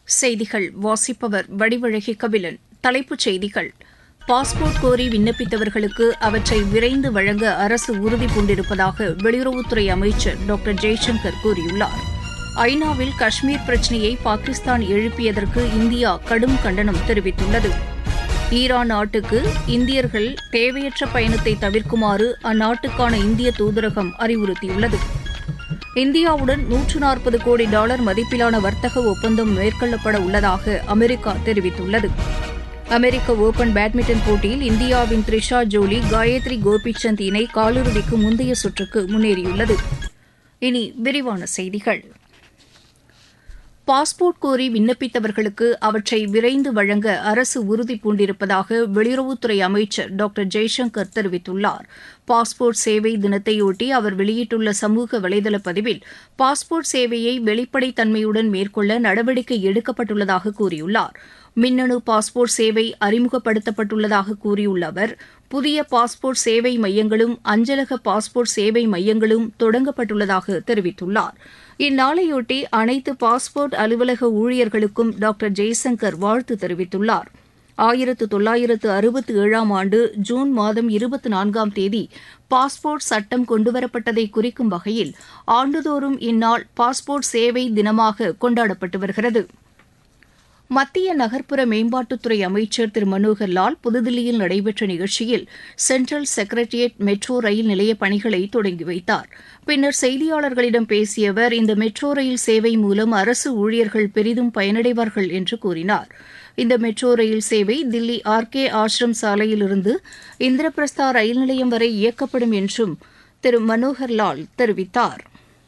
செய்திகள் வாசிப்பவர் வடிவழகி கபிலன் தலைப்புச் செய்திகள் பாஸ்போர்ட் கோரி விண்ணப்பித்தவர்களுக்கு அவற்றை விரைந்து வழங்க அரசு உறுதி பூண்டிருப்பதாக வெளியுறவுத்துறை அமைச்சர் டாக்டர் ஜெய்சங்கர் கூறியுள்ளார் ஐநாவில் காஷ்மீர் பிரச்சினையை பாகிஸ்தான் எழுப்பியதற்கு இந்தியா கடும் கண்டனம் தெரிவித்துள்ளது ஈரான் நாட்டுக்கு இந்தியர்கள் தேவையற்ற பயணத்தை தவிர்க்குமாறு அந்நாட்டுக்கான இந்திய தூதரகம் அறிவுறுத்தியுள்ளது இந்தியாவுடன் நூற்று நாற்பது கோடி டாலர் மதிப்பிலான வர்த்தக ஒப்பந்தம் மேற்கொள்ளப்பட உள்ளதாக அமெரிக்கா தெரிவித்துள்ளது அமெரிக்க ஒபன் பேட்மிண்டன் போட்டியில் இந்தியாவின் த்ரிஷா ஜோலி காயத்ரி கோபிச்சந்த் இணை காலிறுதிக்கு முந்தைய சுற்றுக்கு முன்னேறியுள்ளது இனி விரிவான செய்திகள் பாஸ்போர்ட் கோரி விண்ணப்பித்தவர்களுக்கு அவற்றை விரைந்து வழங்க அரசு உறுதி பூண்டிருப்பதாக வெளியுறவுத்துறை அமைச்சர் டாக்டர் ஜெய்சங்கர் தெரிவித்துள்ளார் பாஸ்போர்ட் சேவை தினத்தையொட்டி அவர் வெளியிட்டுள்ள சமூக வலைதள பதிவில் பாஸ்போர்ட் சேவையை வெளிப்படைத்தன்மையுடன் மேற்கொள்ள நடவடிக்கை எடுக்கப்பட்டுள்ளதாக கூறியுள்ளார் மின்னணு பாஸ்போர்ட் சேவை அறிமுகப்படுத்தப்பட்டுள்ளதாக கூறியுள்ள அவர் புதிய பாஸ்போர்ட் சேவை மையங்களும் அஞ்சலக பாஸ்போர்ட் சேவை மையங்களும் தொடங்கப்பட்டுள்ளதாக தெரிவித்துள்ளார் இந்நாளையொட்டி அனைத்து பாஸ்போர்ட் அலுவலக ஊழியர்களுக்கும் டாக்டர் ஜெய்சங்கர் வாழ்த்து தெரிவித்துள்ளார் ஆயிரத்து தொள்ளாயிரத்து அறுபத்தி ஏழாம் ஆண்டு ஜூன் மாதம் இருபத்தி நான்காம் தேதி பாஸ்போர்ட் சட்டம் கொண்டுவரப்பட்டதை குறிக்கும் வகையில் ஆண்டுதோறும் இந்நாள் பாஸ்போர்ட் சேவை தினமாக கொண்டாடப்பட்டு வருகிறது மத்திய நகர்ப்புற மேம்பாட்டுத்துறை அமைச்சர் திரு மனோகர் லால் புதுதில்லியில் நடைபெற்ற நிகழ்ச்சியில் சென்ட்ரல் செக்ரட்டரியேட் மெட்ரோ ரயில் நிலைய பணிகளை தொடங்கி வைத்தார் பின்னர் செய்தியாளர்களிடம் பேசிய அவர் இந்த மெட்ரோ ரயில் சேவை மூலம் அரசு ஊழியர்கள் பெரிதும் பயனடைவார்கள் என்று கூறினார் இந்த மெட்ரோ ரயில் சேவை தில்லி ஆர் கே ஆசிரம் சாலையிலிருந்து இந்திரபிரஸ்தா ரயில் நிலையம் வரை இயக்கப்படும் என்றும் திரு மனோகர் லால் தெரிவித்தாா்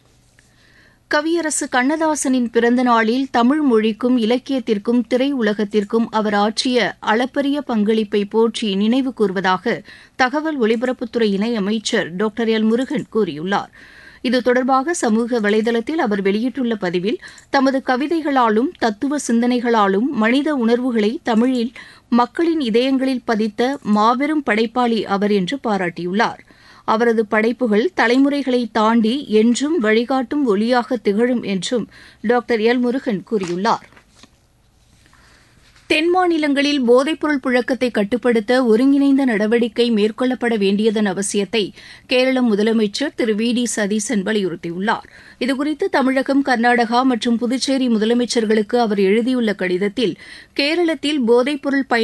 கவியரசு கண்ணதாசனின் பிறந்த நாளில் தமிழ் மொழிக்கும் இலக்கியத்திற்கும் திரையுலகத்திற்கும் அவர் ஆற்றிய அளப்பரிய பங்களிப்பை போற்றி நினைவு கூர்வதாக தகவல் ஒலிபரப்புத்துறை இணையமைச்சர் டாக்டர் எல் முருகன் கூறியுள்ளார் இது தொடர்பாக சமூக வலைதளத்தில் அவர் வெளியிட்டுள்ள பதிவில் தமது கவிதைகளாலும் தத்துவ சிந்தனைகளாலும் மனித உணர்வுகளை தமிழில் மக்களின் இதயங்களில் பதித்த மாபெரும் படைப்பாளி அவர் என்று பாராட்டியுள்ளார் அவரது படைப்புகள் தலைமுறைகளை தாண்டி என்றும் வழிகாட்டும் ஒளியாக திகழும் என்றும் டாக்டர் எல் முருகன் கூறியுள்ளார் தென் மாநிலங்களில் போதைப்பொருள் புழக்கத்தை கட்டுப்படுத்த ஒருங்கிணைந்த நடவடிக்கை மேற்கொள்ளப்பட வேண்டியதன் அவசியத்தை கேரள முதலமைச்சர் திரு வி டி சதீசன் வலியுறுத்தியுள்ளார் இதுகுறித்து தமிழகம் கர்நாடகா மற்றும் புதுச்சேரி முதலமைச்சர்களுக்கு அவர் எழுதியுள்ள கடிதத்தில் கேரளத்தில் போதைப்பொருள் பயன்